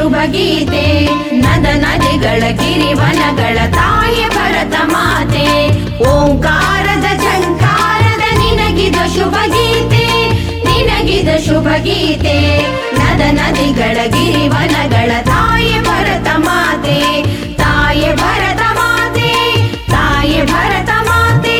ಶುಭ ಗೀತೆ ನದ ನದಿಗಳ ಗಿರಿವನಗಳ ತಾಯಿ ಭರತ ಮಾತೆ ಓಂಕಾರದ ಝಂಕಾರದ ನಿನಗಿದ ಶುಭ ಗೀತೆ ನಿನಗಿದ ಶುಭ ಗೀತೆ ನದ ನದಿಗಳ ಗಿರಿವನಗಳ ತಾಯಿ ಭರತ ಮಾತೆ ತಾಯಿ ಭರತ ಮಾತೆ ತಾಯಿ ಭರತ ಮಾತೆ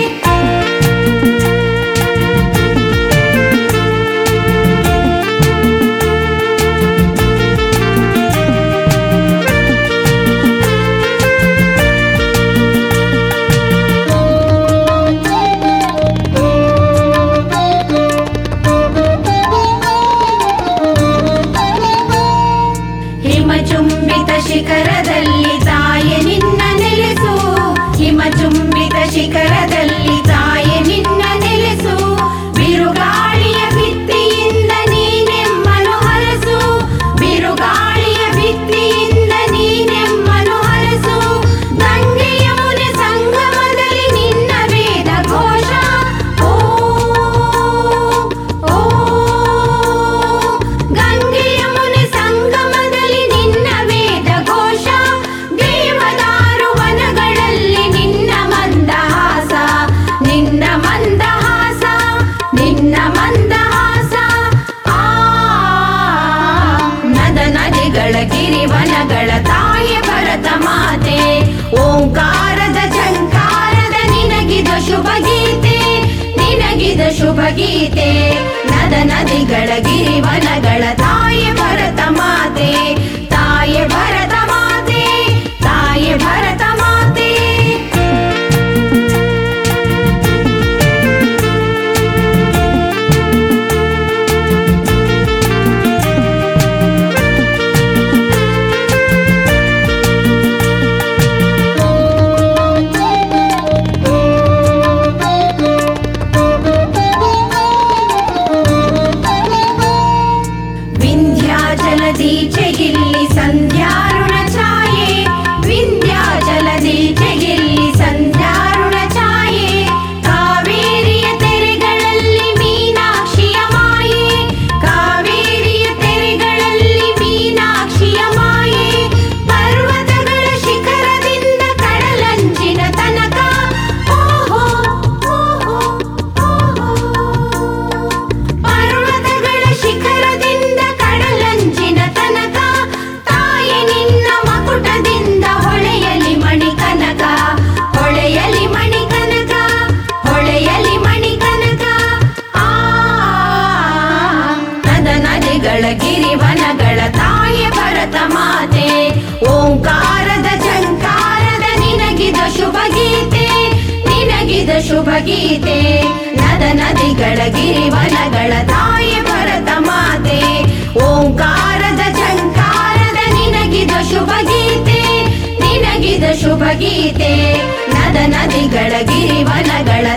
ಹಿಮಚುಂಬಿತ ಶಿಖರದಲ್ಲಿ ತಾಯಿ ನಿನ್ನ ನೆಲೆಸು ಹಿಮಚುಂಬಿತ ಶಿಖರದಲ್ಲಿ ತಾಯಿ ನಿನ್ನ ನೆಲೆಸು ಬಿರುಗಾಳಿಯ ಭಿತ್ತಿಯಿಂದ ನೀನೆಮ್ಮನು ಹರಸು ಬಿರುಗಾಳಿಯ ಭಿತ್ತಿಯಿಂದ ನೀನೆಮ್ಮನು ಹರಸು ಗಂಗೆಯ ಮುನೆ ಸಂಗಮದಲ್ಲಿ ನಿನ್ನ ವೇದ ಘೋಷ ಓ ಓ ಗಂಗೆಯ ಮುನೆ ಸಂಗಮದಲ್ಲಿ ನಿನ್ನ ವೇದ ಘೋಷ ದೇವದಾರು ವನಗಳಲ್ಲಿ ನಿನ್ನ ಮಂದಹಾಸ ನಿನ್ನ ಮಂದಹಾಸ ನಿನ್ನ ಮಂದಹಾಸ ಆ ನದ ನದಿಗಳ ಗಿರಿವನಗಳ ತಾಯಿ ಭರತ ಮಾತೆ ಓಂಕಾರದ ಝಂಕಾರದ ನಿನಗಿದ ಶುಭ ಗೀತೆ ನಿನಗಿದ ಶುಭ ಗೀತೆ ನದ ನದಿಗಳ ಗಿರಿವನಗಳ ತಾಯಿ ಭರತ ಮಾತೆ ತಾಯಿ ಭರತ ಮಾತೆ ತಾಯಿ ಭರತ ಮಾತೆ ವಿಂಧ್ಯಾಚಲದೀಚೆಗಿಲ್ಲಿ ಸಂಧ್ಯಾರುಣ ಛಾಯೆ ವಿಂಧ್ಯಾಚಲದೀಚೆಗಿಲ್ಲಿ ಸಂಧ್ಯಾರುಣ ಛಾಯೆ ಕಾವೇರಿಯ ತೆರೆಗಳಲ್ಲಿ ಮೀನಾಕ್ಷಿಯ ಮಾಯೆ ಕಾವೇರಿಯ ತೆರೆಗಳಲ್ಲಿ ಮೀನಾಕ್ಷಿಯ ಮಾಯೆ ಪರ್ವತಗಳ ಶಿಖರದಿಂದ ಕಡಲಂಚಿನ ತನಕ ಓಹೋ ಓಹೋ ಓಹೋ ಪರ್ವತಗಳ ಶಿಖರದಿಂದ ಕಡಲಂಚಿನ ತನಕ ತಾಯಿ ನಿನ್ನ ಮಕುಟದಿಂದ ಹೊಳೆಯಲಿ ಮಣಿಕನಕ ಹೊಳೆಯಲಿ ಮಣಿಕನಕ ಹೊಳೆಯಲಿ ಮಣಿಕನಕ ಆ ನದ ನದಿಗಳ ಗಿರಿವನಗಳ ತಾಯಿ ಭರತ ಮಾತೆ ಓಂಕಾರದ ಝಂಕಾರದ ನಿನಗಿದ ಶುಭ ಗೀತೆ ನಿನಗಿದ ಶುಭ ಗೀತೆ ನದ ನದಿಗಳ ಗಿರಿವನಗಳ ತಾಯಿ ಭರತ ಮಾತೆ ಓಂಕಾರದ ಝಂಕಾರದ ನಿನಗಿದ ಶುಭ ಗೀತೆ ನಿನಗಿದ ಶುಭ ಗೀತೆ ನದ ನದಿಗಳ ಗಿರಿವನಗಳ